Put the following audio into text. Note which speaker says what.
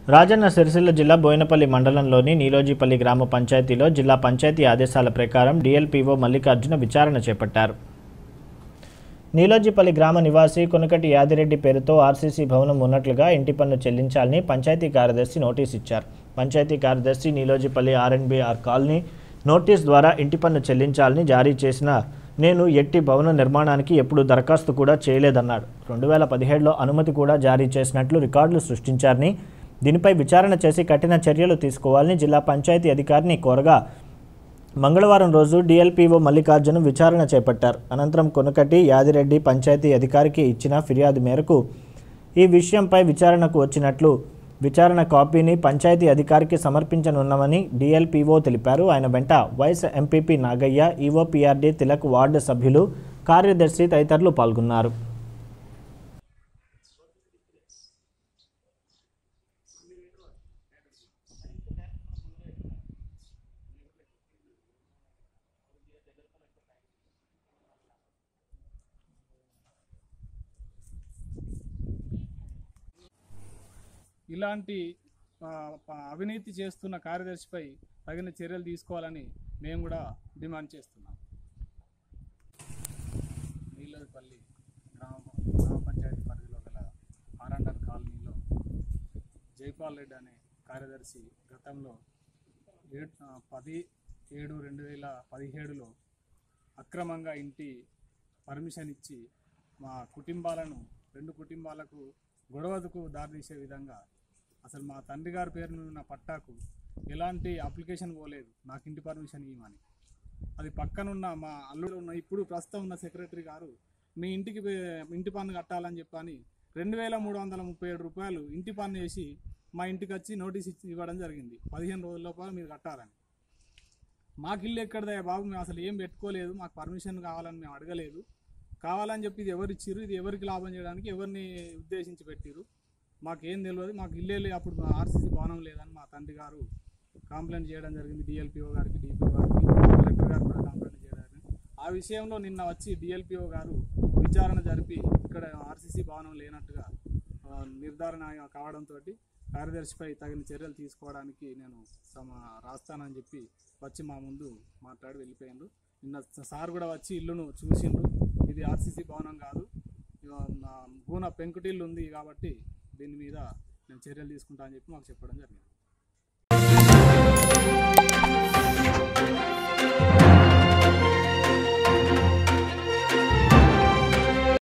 Speaker 1: రాజన్న సిరిసిల్ల జిల్లా బోయినపల్లి మండలంలోని నీలోజీపల్లి గ్రామ పంచాయతీలో జిల్లా పంచాయతీ ఆదేశాల ప్రకారం డిఎల్పీఓ మల్లికార్జున విచారణ చేపట్టారు నీలోజీపల్లి గ్రామ నివాసి కొనకటి యాదిరెడ్డి పేరుతో ఆర్సీసీ భవనం ఉన్నట్లుగా ఇంటి పన్ను చెల్లించాలని పంచాయతీ కార్యదర్శి నోటీస్ ఇచ్చారు పంచాయతీ కార్యదర్శి నీలోజీపల్లి ఆర్ఎన్బిఆర్ కాలనీ నోటీస్ ద్వారా ఇంటి పన్ను చెల్లించాలని జారీ చేసిన నేను ఎట్టి భవన నిర్మాణానికి ఎప్పుడు దరఖాస్తు కూడా చేయలేదన్నాడు రెండు వేల పదిహేడులో అనుమతి కూడా జారీ చేసినట్లు రికార్డులు సృష్టించారని దీనిపై విచారణ చేసి కఠిన చర్యలు తీసుకోవాలని జిల్లా పంచాయతీ అధికారిని కోరగా మంగళవారం రోజు డిఎల్పీఓ మల్లికార్జున విచారణ చేపట్టారు అనంతరం కొనకటి యాదిరెడ్డి పంచాయతీ అధికారికి ఇచ్చిన ఫిర్యాదు మేరకు ఈ విషయంపై విచారణకు వచ్చినట్లు విచారణ కాపీని పంచాయతీ అధికారికి సమర్పించనున్నామని డిఎల్పీఓ తెలిపారు ఆయన వెంట vice MPP Nagaiah EOPRD Tilak ward సభ్యులు కార్యదర్శి తదితరులు పాల్గొన్నారు
Speaker 2: ఇలాంటి ఆ, ప- అవినీతి చేస్తున్న కార్యదర్శిపై తగిన చర్యలు తీసుకోవాలని మేము కూడా డిమాండ్ చేస్తున్నాం నీలపల్లి గ్రామ గ్రామ పంచాయతీ పరిధిలో గల ఆరండర్ కాలనీలో జైపాల్ రెడ్డి అనే కార్యదర్శి గతంలో ఏడు ఆ, పది ఏడు రెండు వేల పదిహేడులో అక్రమంగా ఇంటి పర్మిషన్ ఇచ్చి మా కుటుంబాలను రెండు కుటుంబాలకు గొడవకు దారితీసే విధంగా అసలు మా తండ్రి గారి పేరున ఉన్న పట్టాకు ఎలాంటి అప్లికేషన్ పోలేదు నాకు ఇంటి పర్మిషన్ ఇవ్వమని అది పక్కనున్న మా అల్లుడు ఉన్న ఇప్పుడు ప్రస్తుతం ఉన్న సెక్రటరీ గారు మీ ఇంటికి పే- ఇంటి పన్ను కట్టాలని చెప్పని రెండు వేల మూడు వందల ముప్పై ఏడు రూపాయలు ఇంటి పన్ను వేసి మా ఇంటికి వచ్చి నోటీస్ ఇచ్చి ఇవ్వడం జరిగింది పదిహేను రోజుల లోపల మీరు కట్టాలని మాకు ఇల్లు ఎక్కడదా బాబు మేము అసలు ఏం పెట్టుకోలేదు మాకు పర్మిషన్ కావాలని మేము అడగలేదు కావాలని చెప్పి ఇది ఎవరు ఇచ్చిర్రు ఇది ఎవరికి లాభం చేయడానికి ఎవరిని ఉద్దేశించి పెట్టిర్రు మాకేం తెలియదు మాకు ఇల్లే లే- అప్పుడు ఆర్సీసీ భవనం లేదని మా తండ్రి గారు కంప్లైంట్ చేయడం జరిగింది డిఎల్పిఓ గారికి డిపిఓ గారికి కలెక్టర్ గారు కూడా కంప్లైంట్ చేయడం జరిగింది. ఆ విషయంలో నిన్న వచ్చి డిఎల్పిఓ గారు విచారణ జరిపి ఇక్కడ ఆర్సీసీ భవనం లేనట్టుగా ఆ, నిర్ధారణ కావడంతో కార్యదర్శిపై తగిన చర్యలు తీసుకోవడానికి నేను సమ రాస్తానని చెప్పి వచ్చి మా ముందు మాట్లాడి వెళ్ళిపోయిండు నిన్న సార్ కూడా వచ్చి ఇల్లును చూసిండు ఇది ఆర్సీసీ భవనం కాదు ఇగో నా గూన పెంకుటిల్లు ఉంది కాబట్టి దీని మీద నేను చర్యలు తీసుకుంటా అని చెప్పి మాకు చెప్పడం జరిగింది